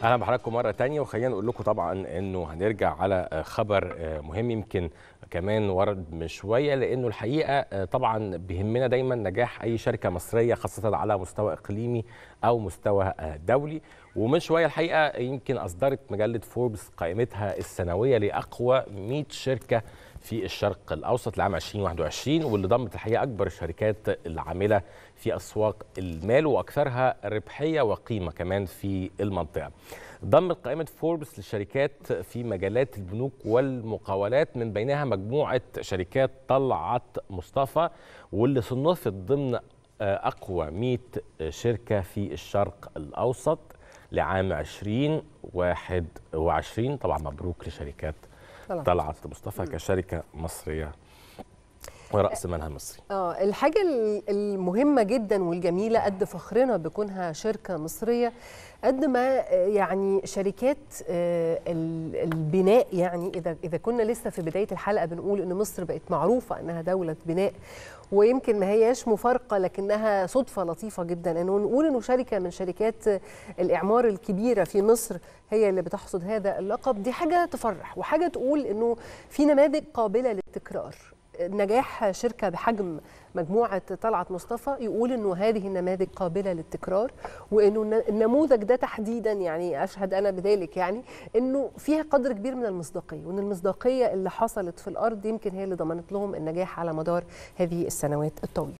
اهلا بحضراتكم مره تانية وخلينا نقول لكم طبعا انه هنرجع على خبر مهم يمكن كمان ورد من شويه لانه الحقيقه طبعا بيهمنا دايما نجاح اي شركه مصريه خاصه على مستوى اقليمي او مستوى دولي ومن شويه الحقيقه يمكن اصدرت مجله فوربس قائمتها السنويه لاقوى 100 شركه في الشرق الاوسط لعام 2021 واللي ضمت الحقيقه اكبر الشركات العامله في اسواق المال واكثرها ربحيه وقيمه كمان في المنطقه. ضمت قائمه فوربس للشركات في مجالات البنوك والمقاولات من بينها مجموعه شركات طلعت مصطفى واللي صنفت ضمن اقوى 100 شركه في الشرق الاوسط لعام 2021 طبعا مبروك لشركات طلعت مصطفى كشركه مصريه ورأس مالها مصري اه الحاجة المهمة جدا والجميلة قد فخرنا بكونها شركة مصرية قد ما يعني شركات البناء يعني اذا اذا كنا لسه في بدايه الحلقه بنقول ان مصر بقت معروفه انها دوله بناء ويمكن ما هياش مفارقه لكنها صدفه لطيفه جدا انه نقول انه شركه من شركات الاعمار الكبيره في مصر هي اللي بتحصد هذا اللقب دي حاجه تفرح وحاجه تقول انه في نماذج قابله للتكرار نجاح شركه بحجم مجموعه طلعت مصطفى يقول انه هذه النماذج قابله للتكرار وانه النموذج ده تحديدا يعني اشهد انا بذلك يعني انه فيها قدر كبير من المصداقيه وان المصداقيه اللي حصلت في الارض يمكن هي اللي ضمنت لهم النجاح على مدار هذه السنوات الطويله